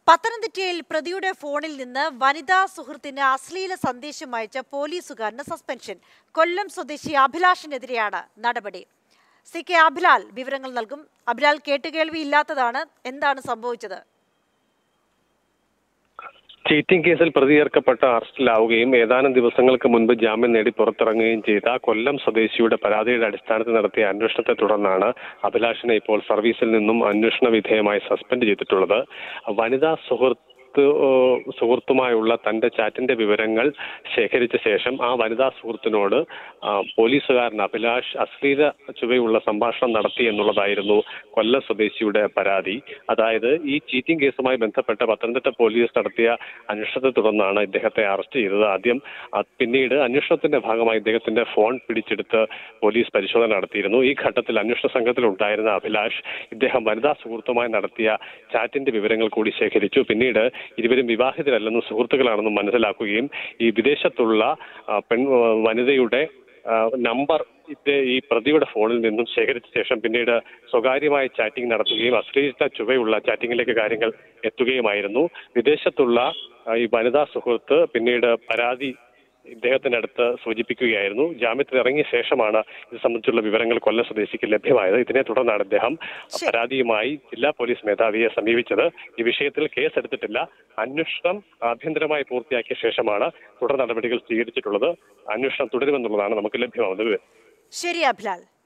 പത്തനംതിട്ടയിൽ പ്രതിയുടെ ഫോണിൽ നിന്ന് വനിതാ സുഹൃത്തിന് അശ്ലീല സന്ദേശം അയച്ച പോലീസുകാരന് സസ്പെൻഷൻ കൊല്ലം സ്വദേശി അഭിലാഷിനെതിരെയാണ് നടപടി സി കെ അഭിലാൽ വിവരങ്ങൾ നൽകും അഭിലാൽ കേട്ടുകേൾവിയില്ലാത്തതാണ് എന്താണ് സംഭവിച്ചത് ചീറ്റിംഗ് കേസിൽ പ്രതി ചേർക്കപ്പെട്ട അറസ്റ്റിലാവുകയും ഏതാനും ദിവസങ്ങൾക്ക് മുൻപ് ജാമ്യം നേടി പുറത്തിറങ്ങുകയും ചെയ്ത കൊല്ലം സ്വദേശിയുടെ പരാതിയുടെ അടിസ്ഥാനത്തിൽ നടത്തിയ അന്വേഷണത്തെ തുടർന്നാണ് അഭിലാഷിനെ ഇപ്പോൾ സർവീസിൽ നിന്നും അന്വേഷണ വിധേയമായി സസ്പെൻഡ് ചെയ്തിട്ടുള്ളത് വനിതാ സുഹൃത്ത് ഏഹ്, സുഹൃത്തുമായുള്ള തന്റെ ചാറ്റിന്റെ വിവരങ്ങൾ ശേഖരിച്ച ശേഷം ആ വനിതാ സുഹൃത്തിനോട് ആ, പോലീസുകാരൻ അഭിലാഷ് അശ്ലീല ചുവയുള്ള സംഭാഷണം നടത്തി എന്നുള്ളതായിരുന്നു കൊല്ലം സ്വദേശിയുടെ പരാതി അതായത് ഈ ചീറ്റിംഗ് കേസുമായി ബന്ധപ്പെട്ട് പത്തനംതിട്ട പോലീസ് നടത്തിയ അന്വേഷണത്തെ തുടർന്നാണ് ഇദ്ദേഹത്തെ അറസ്റ്റ് ചെയ്തത് ആദ്യം ആ, പിന്നീട് അന്വേഷണത്തിന്റെ ഭാഗമായി ഇദ്ദേഹത്തിന്റെ ഫോൺ പിടിച്ചെടുത്ത് പോലീസ് പരിശോധന നടത്തിയിരുന്നു ഈ ഘട്ടത്തിൽ അന്വേഷണ സംഘത്തിൽ ഉണ്ടായിരുന്ന അഭിലാഷ് ഇദ്ദേഹം വനിതാ സുഹൃത്തുമായി നടത്തിയ ചാറ്റിന്റെ വിവരങ്ങൾ കൂടി ശേഖരിച്ചു പിന്നീട് ഇരുവരും വിവാഹിതരല്ലെന്നും സുഹൃത്തുക്കളാണെന്നും മനസ്സിലാക്കുകയും ഈ വിദേശത്തുള്ള ആ, പെൺ ആ, വനിതയുടെ ആ, നമ്പർ ഇത് ഈ പ്രതിയുടെ ഫോണിൽ നിന്നും ശേഖരിച്ച ശേഷം പിന്നീട് സ്വകാര്യമായ ചാറ്റിംഗ് നടത്തുകയും അശ്ലീല ചുവയുള്ള ചാറ്റിംഗിലേക്ക് കാര്യങ്ങൾ എത്തുകയുമായിരുന്നു വിദേശത്തുള്ള ആ, ഈ വനിതാ സുഹൃത്ത് പിന്നീട് പരാതി ഇദ്ദേഹത്തിനടുത്ത് സൂചിപ്പിക്കുകയായിരുന്നു ജാമ്യത്തിൽ ഇറങ്ങിയ ശേഷമാണ് ഇത് സംബന്ധിച്ചുള്ള വിവരങ്ങൾ കൊല്ലം സ്വദേശിക്ക് ലഭ്യമായത് ഇതിനെ തുടർന്നാണ് അദ്ദേഹം ശരി. പരാതിയുമായി ജില്ലാ പോലീസ് മേധാവിയെ സമീപിച്ചത് ഈ വിഷയത്തിൽ കേസ് എടുത്തിട്ടില്ല അന്വേഷണം ആഭ്യന്തരമായി പൂർത്തിയാക്കിയ ശേഷമാണ് തുടർ നടപടികൾ സ്വീകരിച്ചിട്ടുള്ളത് അന്വേഷണം തുടരുമെന്നുള്ളതാണ് നമുക്ക് ലഭ്യമാവുന്നത് ശരി അഭിലാൽ